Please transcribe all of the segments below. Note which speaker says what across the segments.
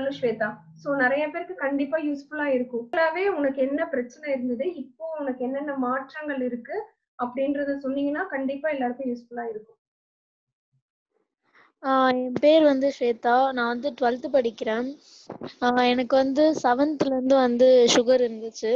Speaker 1: சொல்லு ஸ்வேதா சோ நிறைய பேருக்கு கண்டிப்பா யூஸ்ஃபுல்லா இருக்கும் ஃபுல்லாவே உனக்கு என்ன பிரச்சனை இருந்தது இப்போ உனக்கு என்னென்ன மாற்றங்கள் இருக்கு அப்படின்றத சொன்னீங்கன்னா கண்டிப்பா எல்லாருக்கும் யூஸ்ஃபுல்லா இருக்கும்
Speaker 2: ஆஹ் என் பேர் வந்து ஸ்வேதா நான் வந்து டுவெல்த்து படிக்கிறேன் ஆஹ் எனக்கு வந்து செவன்த்ல இருந்து வந்து சுகர் இருந்துச்சு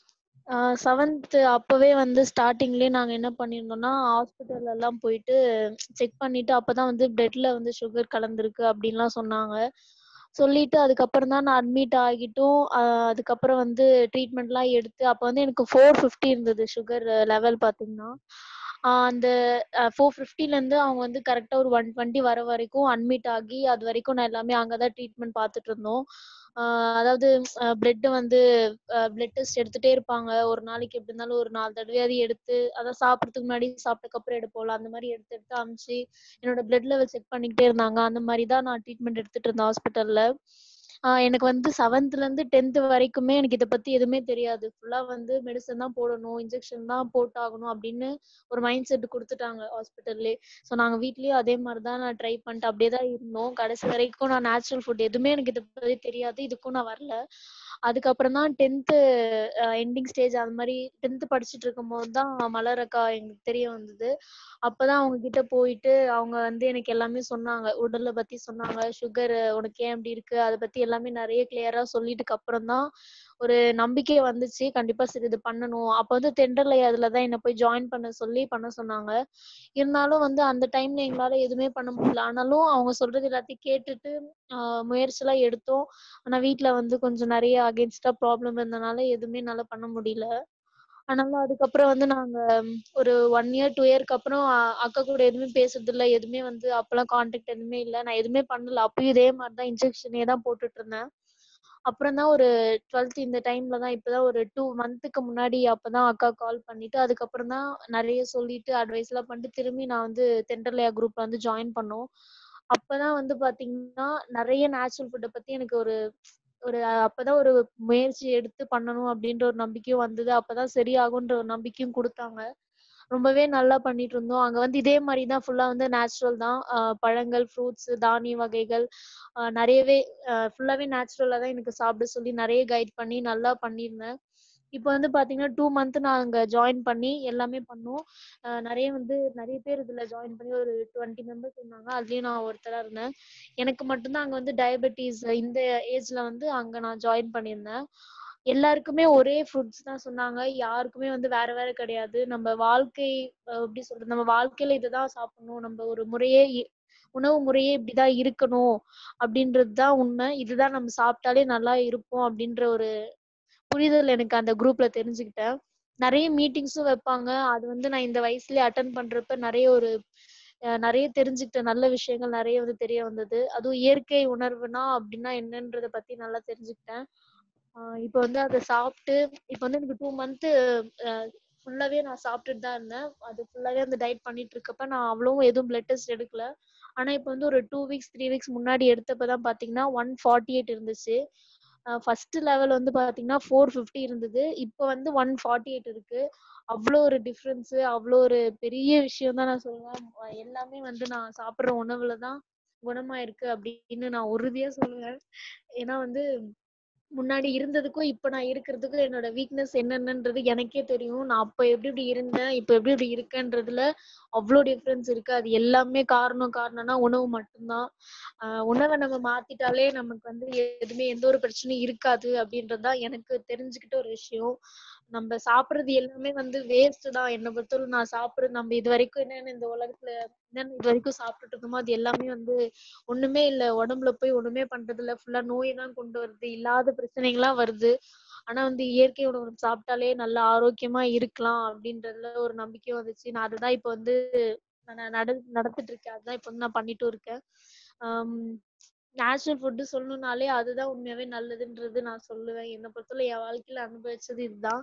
Speaker 2: செவன்த்து அப்பவே வந்து ஸ்டார்டிங்லேயே நாங்கள் என்ன பண்ணியிருந்தோம்னா ஹாஸ்பிட்டல் எல்லாம் போயிட்டு செக் பண்ணிட்டு அப்பதான் வந்து பிளட்ல வந்து சுகர் கலந்துருக்கு அப்படின்லாம் சொன்னாங்க சொல்லிட்டு அதுக்கப்புறம் தான் நான் அட்மிட் ஆகிட்டும் ஆஹ் அதுக்கப்புறம் வந்து ட்ரீட்மெண்ட்லாம் எடுத்து அப்போ வந்து எனக்கு ஃபோர் ஃபிஃப்டி இருந்தது சுகர் லெவல் பார்த்தீங்கன்னா ஆஹ் அந்த ஃபோர் ஃபிஃப்டிலேருந்து அவங்க வந்து கரெக்டாக ஒரு ஒன் டுவெண்ட்டி வர வரைக்கும் அட்மிட் ஆகி அது வரைக்கும் நான் எல்லாமே அங்கே தான் ட்ரீட்மெண்ட் பார்த்துட்டு இருந்தோம் ஆஹ் அதாவது பிளட் வந்து பிளட் டெஸ்ட் எடுத்துட்டே இருப்பாங்க ஒரு நாளைக்கு எப்படி இருந்தாலும் ஒரு நாலு தடவையாவது எடுத்து அதான் சாப்பிட்றதுக்கு முன்னாடி சாப்பிட்டதுக்கு அப்புறம் எடுப்போம்ல அந்த மாதிரி எடுத்து எடுத்து அமிச்சு என்னோட பிளட் லெவல் செக் பண்ணிக்கிட்டே இருந்தாங்க அந்த மாதிரி தான் நான் ட்ரீட்மெண்ட் எடுத்துட்டு இருந்தேன் ஹாஸ்பிட்டல்ல எனக்கு வந்து செவன்த்ல இருந்து டென்த் வரைக்குமே எனக்கு இதை பத்தி எதுவுமே தெரியாது ஃபுல்லா வந்து மெடிசன் தான் போடணும் இன்ஜெக்ஷன் தான் போட்டாகணும் அப்படின்னு ஒரு மைண்ட் செட் கொடுத்துட்டாங்க ஹாஸ்பிட்டல்லே ஸோ நாங்கள் வீட்லயும் அதே மாதிரி தான் நான் ட்ரை பண்ணிட்டு அப்படியே தான் இருந்தோம் கடைசி வரைக்கும் நான் நேச்சுரல் ஃபுட் எதுவுமே எனக்கு இதை பத்தி தெரியாது இதுக்கும் நான் வரல அதுக்கப்புறம் தான் டென்த்து எண்டிங் ஸ்டேஜ் அந்த மாதிரி டென்த்து படிச்சுட்டு இருக்கும் போது தான் மலர் அக்கா எங்களுக்கு தெரிய வந்தது அப்பதான் அவங்க கிட்ட போயிட்டு அவங்க வந்து எனக்கு எல்லாமே சொன்னாங்க உடலை பத்தி சொன்னாங்க சுகர் உனக்கு ஏன் இப்படி இருக்கு அதை பத்தி எல்லாமே நிறைய கிளியரா சொல்லிட்டுக்கு அப்புறம் தான் ஒரு நம்பிக்கை வந்துச்சு கண்டிப்பா சரி இது பண்ணணும் அப்ப வந்து தெண்டர்லை அதுல தான் என்ன போய் ஜாயின் பண்ண சொல்லி பண்ண சொன்னாங்க இருந்தாலும் வந்து அந்த டைம்ல எங்களால எதுவுமே பண்ண முடியல ஆனாலும் அவங்க சொல்றது எல்லாத்தையும் கேட்டுட்டு ஆஹ் முயற்சி எல்லாம் எடுத்தோம் ஆனா வீட்ல வந்து கொஞ்சம் நிறைய அகேன்ஸ்டா ப்ராப்ளம் இருந்தனால எதுவுமே என்னால பண்ண முடியல அதனால அதுக்கப்புறம் வந்து நாங்க ஒரு ஒன் இயர் டூ இயர்க்கு அப்புறம் அக்கா கூட எதுவுமே பேசுறது இல்ல எதுவுமே வந்து அப்பெல்லாம் கான்டாக்ட் எதுவுமே இல்லை நான் எதுவுமே பண்ணல அப்பயும் இதே மாதிரிதான் இன்ஜெக்ஷனே தான் போட்டுட்டு இருந்தேன் அப்புறம் தான் ஒரு டுவெல்த் இந்த டைம்ல தான் இப்பதான் ஒரு டூ மந்த்துக்கு முன்னாடி அப்பதான் அக்கா கால் பண்ணிட்டு அதுக்கப்புறம் தான் நிறைய சொல்லிட்டு அட்வைஸ் எல்லாம் பண்ணிட்டு திரும்பி நான் வந்து தென்றலையா குரூப்ல வந்து ஜாயின் பண்ணோம் அப்பதான் வந்து பாத்தீங்கன்னா நிறைய நேச்சுரல் ஃபுட்டை பத்தி எனக்கு ஒரு ஒரு அப்பதான் ஒரு முயற்சி எடுத்து பண்ணணும் அப்படின்ற ஒரு நம்பிக்கையும் வந்தது அப்பதான் சரியாகுன்ற ஒரு நம்பிக்கையும் கொடுத்தாங்க ரொம்பவே நல்லா பண்ணிட்டு இருந்தோம் அங்க வந்து இதே மாதிரி தான் ஃபுல்லா வந்து நேச்சுரல் தான் பழங்கள் ஃப்ரூட்ஸ் தானிய வகைகள் நிறையவே ஃபுல்லாவே நேச்சுரலா தான் எனக்கு சாப்பிட சொல்லி நிறைய கைட் பண்ணி நல்லா பண்ணியிருந்தேன் இப்போ வந்து பாத்தீங்கன்னா டூ மந்த் நான் அங்க ஜாயின் பண்ணி எல்லாமே பண்ணோம் நிறைய வந்து நிறைய பேர் இதுல ஜாயின் பண்ணி ஒரு டுவெண்ட்டி மெம்பர்ஸ் இருந்தாங்க அதுலயும் நான் ஒருத்தரா இருந்தேன் எனக்கு மட்டும்தான் அங்க வந்து டயபெட்டிஸ் இந்த ஏஜ்ல வந்து அங்க நான் ஜாயின் பண்ணியிருந்தேன் எல்லாருக்குமே ஒரே ஃபுட்ஸ் தான் சொன்னாங்க யாருக்குமே வந்து வேற வேற கிடையாது நம்ம வாழ்க்கை எப்படி சொல்றது நம்ம வாழ்க்கையில இதுதான் சாப்பிடணும் நம்ம ஒரு முறையே உணவு முறையே இப்படிதான் இருக்கணும் அப்படின்றது தான் உண்மை இதுதான் நம்ம சாப்பிட்டாலே நல்லா இருப்போம் அப்படின்ற ஒரு புரிதல் எனக்கு அந்த குரூப்ல தெரிஞ்சுக்கிட்டேன் நிறைய மீட்டிங்ஸும் வைப்பாங்க அது வந்து நான் இந்த வயசுலயே அட்டன் பண்றப்ப நிறைய ஒரு நிறைய தெரிஞ்சுக்கிட்ட நல்ல விஷயங்கள் நிறைய வந்து தெரிய வந்தது அதுவும் இயற்கை உணர்வுனா அப்படின்னா என்னன்றத பத்தி நல்லா தெரிஞ்சுக்கிட்டேன் இப்போ வந்து அதை சாப்பிட்டு இப்போ வந்து எனக்கு டூ மந்த்து ஃபுல்லாவே நான் சாப்பிட்டுட்டு தான் இருந்தேன் அது ஃபுல்லாவே அந்த டயட் பண்ணிட்டு இருக்கப்ப நான் அவ்வளவும் எதுவும் பிளட் டெஸ்ட் எடுக்கல ஆனா இப்போ வந்து ஒரு டூ வீக்ஸ் த்ரீ வீக்ஸ் முன்னாடி எடுத்தப்பதான் பாத்தீங்கன்னா ஒன் ஃபார்ட்டி எயிட் இருந்துச்சு ஃபர்ஸ்ட் லெவல் வந்து பாத்தீங்கன்னா ஃபோர் ஃபிஃப்டி இருந்தது இப்போ வந்து ஒன் ஃபார்ட்டி எயிட் இருக்கு அவ்வளோ ஒரு டிஃப்ரென்ஸ் அவ்வளோ ஒரு பெரிய விஷயம் தான் நான் சொல்லுவேன் எல்லாமே வந்து நான் சாப்பிட்ற உணவுல தான் குணமாயிருக்கு அப்படின்னு நான் உறுதியா சொல்லுவேன் ஏன்னா வந்து முன்னாடி இருந்ததுக்கும் இப்ப நான் இருக்கிறதுக்கும் என்னோட வீக்னஸ் என்னென்னன்றது எனக்கே தெரியும் நான் அப்ப எப்படி இப்படி இருந்தேன் இப்ப எப்படி இப்படி இருக்கேன்றதுல அவ்வளோ டிஃப்ரென்ஸ் இருக்கு அது எல்லாமே காரணம் காரணம்னா உணவு மட்டும்தான் ஆஹ் உணவை நம்ம மாத்திட்டாலே நமக்கு வந்து எதுவுமே எந்த ஒரு பிரச்சனையும் இருக்காது அப்படின்றதுதான் எனக்கு தெரிஞ்சுக்கிட்ட ஒரு விஷயம் நம்ம சாப்பிடுறது எல்லாமே வந்து வேஸ்ட் தான் என்னை பொறுத்தவரை நான் சாப்பிடுறது நம்ம இது வரைக்கும் என்னென்ன இந்த உலகத்துல என்னென்ன இது வரைக்கும் சாப்பிட்டுட்டு இருக்கோமோ அது எல்லாமே வந்து ஒண்ணுமே இல்ல உடம்புல போய் ஒண்ணுமே பண்றது இல்ல ஃபுல்லா நோய் தான் கொண்டு வருது இல்லாத பிரச்சனைகள்லாம் வருது ஆனா வந்து இயற்கை உணவு சாப்பிட்டாலே நல்லா ஆரோக்கியமா இருக்கலாம் அப்படின்றதுல ஒரு நம்பிக்கை வந்துச்சு நான் அதுதான் இப்ப வந்து நான் நட நடத்திட்டு இருக்கேன் அதுதான் இப்ப வந்து நான் பண்ணிட்டும் இருக்கேன் ஆஹ் நேச்சுரல் ஃபுட்டு சொல்லணும்னாலே அதுதான் உண்மையாவே நல்லதுன்றது நான் சொல்லுவேன் என்னை பொறுத்தவரை என் வாழ்க்கையில அனுபவிச்சது இதுதான்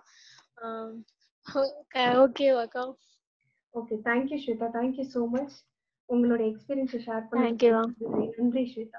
Speaker 2: ஓகேவாக்கா
Speaker 1: okay thank you Shweta thank you so much உங்களோட எக்ஸ்பீரியன்ஸை ஷேர்
Speaker 2: Thank you,
Speaker 1: பண்ணி நன்றி ஸ்வேதா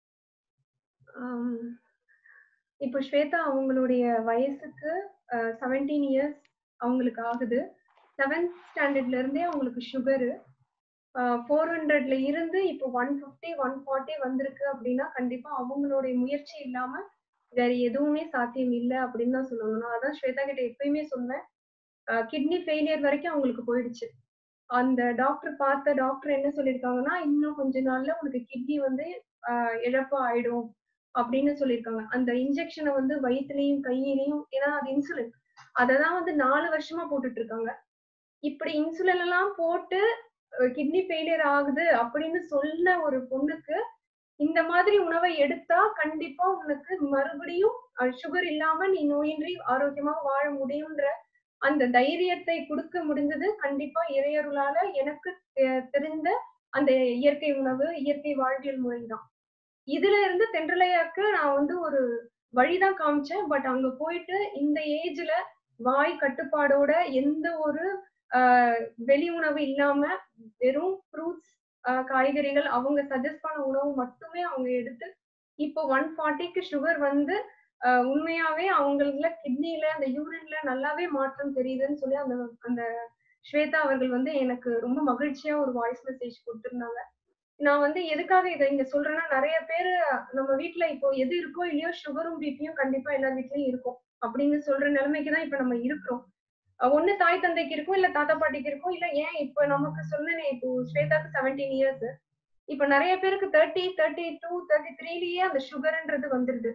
Speaker 1: இப்போ ஸ்வேதா அவங்களுடைய வயசுக்கு செவன்டீன் இயர்ஸ் அவங்களுக்கு ஆகுது செவன்த் ஸ்டாண்டர்ட்ல இருந்தே அவங்களுக்கு சுகரு ஃபோர் ஹண்ட்ரட்ல இருந்து இப்போ ஒன் ஃபிஃப்டி ஒன் ஃபார்ட்டி வந்திருக்கு அப்படின்னா கண்டிப்பா அவங்களுடைய முயற்சி இல்லாம வேற எதுவுமே சாத்தியம் இல்லை அப்படின்னு தான் சொல்லணும் நான் அதான் ஸ்வேதா கிட்ட எப்பயுமே சொன்னேன் கிட்னி ஃபெயிலியர் வரைக்கும் அவங்களுக்கு போயிடுச்சு அந்த டாக்டர் பார்த்த டாக்டர் என்ன சொல்லியிருக்காங்கன்னா இன்னும் கொஞ்ச நாள்ல உனக்கு கிட்னி வந்து ஆஹ் இழப்பு ஆயிடும் அப்படின்னு சொல்லியிருக்காங்க அந்த இன்ஜெக்ஷனை வந்து வயிற்றுலையும் கையிலையும் ஏன்னா அது இன்சுலின் அதை தான் வந்து நாலு வருஷமா போட்டுட்டு இருக்காங்க இப்படி இன்சுலின் எல்லாம் போட்டு கிட்னி ஃபெயிலியர் ஆகுது அப்படின்னு சொன்ன ஒரு பொண்ணுக்கு இந்த மாதிரி உணவை எடுத்தா கண்டிப்பா உனக்கு மறுபடியும் சுகர் இல்லாம நீ நோயின்றி ஆரோக்கியமா வாழ முடியும்ன்ற அந்த தைரியத்தை கொடுக்க முடிஞ்சது கண்டிப்பா இறையருளால எனக்கு தெ- தெரிந்த அந்த இயற்கை உணவு இயற்கை வாழ்வியல் முறைதான் இதுல இருந்து தென்றலையாக்கு நான் வந்து ஒரு வழிதான் காமிச்சேன் பட் அங்க போயிட்டு இந்த ஏஜ்ல வாய் கட்டுப்பாடோட எந்த ஒரு ஆஹ் வெளி உணவு இல்லாம வெறும் ஃப்ரூட்ஸ் காய்கறிகள் அவங்க சஜஸ்ட் பண்ண உணவு மட்டுமே அவங்க எடுத்து இப்போ ஒன் ஃபார்ட்டிக்கு சுகர் வந்து ஆஹ் உண்மையாவே அவங்களுக்குல கிட்னில அந்த யூரின்ல நல்லாவே மாற்றம் தெரியுதுன்னு சொல்லி அந்த அந்த ஸ்வேதா அவர்கள் வந்து எனக்கு ரொம்ப மகிழ்ச்சியா ஒரு வாய்ஸ் மெசேஜ் கொடுத்திருந்தாங்க நான் வந்து எதுக்காக இதை இங்க சொல்றேன்னா நிறைய பேரு நம்ம வீட்ல இப்போ எது இருக்கோ இல்லையோ சுகரும் பிபியும் கண்டிப்பா எல்லார் வீட்லயும் இருக்கும் அப்படின்னு சொல்ற நிலைமைக்கு தான் இப்ப நம்ம இருக்கிறோம் அஹ் ஒண்ணு தாய் தந்தைக்கு இருக்கும் இல்ல தாத்தா பாட்டிக்கு இருக்கும் இல்ல ஏன் இப்ப நமக்கு சொன்னேனே இப்போ ஸ்வேதாக்கு செவன்டீன் இயர்ஸ் இப்ப நிறைய பேருக்கு தேர்ட்டி தேர்ட்டி டூ தேர்ட்டி த்ரீலயே அந்த சுகர்ன்றது வந்துருது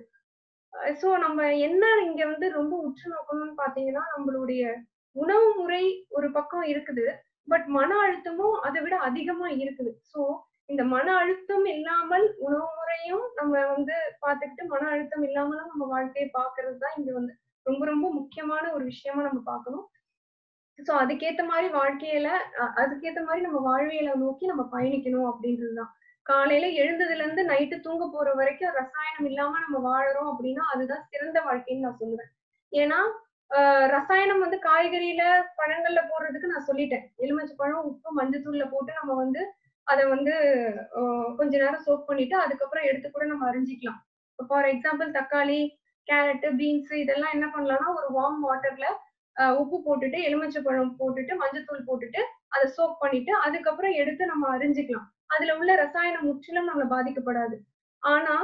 Speaker 1: சோ நம்ம என்ன இங்க வந்து ரொம்ப உற்று நோக்கணும்னு பாத்தீங்கன்னா நம்மளுடைய உணவு முறை ஒரு பக்கம் இருக்குது பட் மன அழுத்தமும் அதை விட அதிகமா இருக்குது சோ இந்த மன அழுத்தம் இல்லாமல் உணவு முறையும் நம்ம வந்து பார்த்துக்கிட்டு மன அழுத்தம் இல்லாமலும் நம்ம வாழ்க்கையை பார்க்கிறது தான் இங்க வந்து ரொம்ப ரொம்ப முக்கியமான ஒரு விஷயமா நம்ம பார்க்கணும் சோ அதுக்கேத்த மாதிரி வாழ்க்கையில அ- அதுக்கேத்த மாதிரி நம்ம வாழ்வியலை நோக்கி நம்ம பயணிக்கணும் அப்படின்றதுதான் காலையில எழுந்ததுல இருந்து நைட்டு தூங்க போற வரைக்கும் ரசாயனம் இல்லாம நம்ம வாழறோம் அப்படின்னா அதுதான் சிறந்த வாழ்க்கைன்னு நான் சொல்லுவேன் ஏன்னா ஆஹ் ரசாயனம் வந்து காய்கறியில பழங்கள்ல போடுறதுக்கு நான் சொல்லிட்டேன் எலுமிச்சை பழம் உப்பு மஞ்சத்தூள்ல போட்டு நம்ம வந்து அதை வந்து ஆஹ் கொஞ்ச நேரம் சோப் பண்ணிட்டு அதுக்கப்புறம் எடுத்து கூட நம்ம அரிஞ்சிக்கலாம் ஃபார் எக்ஸாம்பிள் தக்காளி கேரட் பீன்ஸ் இதெல்லாம் என்ன பண்ணலாம்னா ஒரு வார்ம் வாட்டர்ல உப்பு போட்டுட்டு எலுமிச்சை பழம் போட்டுட்டு மஞ்சத்தூள் போட்டுட்டு அதை சோப் பண்ணிட்டு அதுக்கப்புறம் எடுத்து நம்ம அரிஞ்சிக்கலாம் அதுல உள்ள ரசாயனம் முற்றிலும் நம்மள பாதிக்கப்படாது ஆனா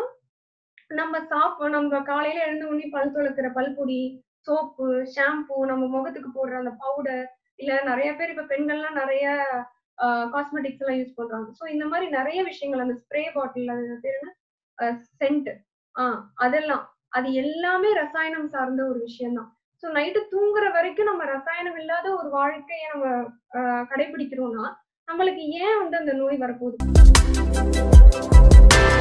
Speaker 1: நம்ம சாப் நம்ம காலையில எழுந்த உடனே பல் துளக்குற பல்பொடி சோப்பு ஷாம்பு நம்ம முகத்துக்கு போடுற அந்த பவுடர் இல்ல நிறைய பேர் இப்ப பெண்கள்லாம் நிறைய காஸ்மெட்டிக்ஸ் எல்லாம் யூஸ் பண்றாங்க சோ இந்த மாதிரி நிறைய விஷயங்கள் அந்த ஸ்ப்ரே பாட்டில் அது பேர் என்ன சென்ட் ஆஹ் அதெல்லாம் அது எல்லாமே ரசாயனம் சார்ந்த ஒரு விஷயம்தான் சோ நைட்டு தூங்குற வரைக்கும் நம்ம ரசாயனம் இல்லாத ஒரு வாழ்க்கையை நம்ம ஆஹ் கடைபிடிக்கிறோம்னா நம்மளுக்கு ஏன் வந்து அந்த நோய் வரப்போகுது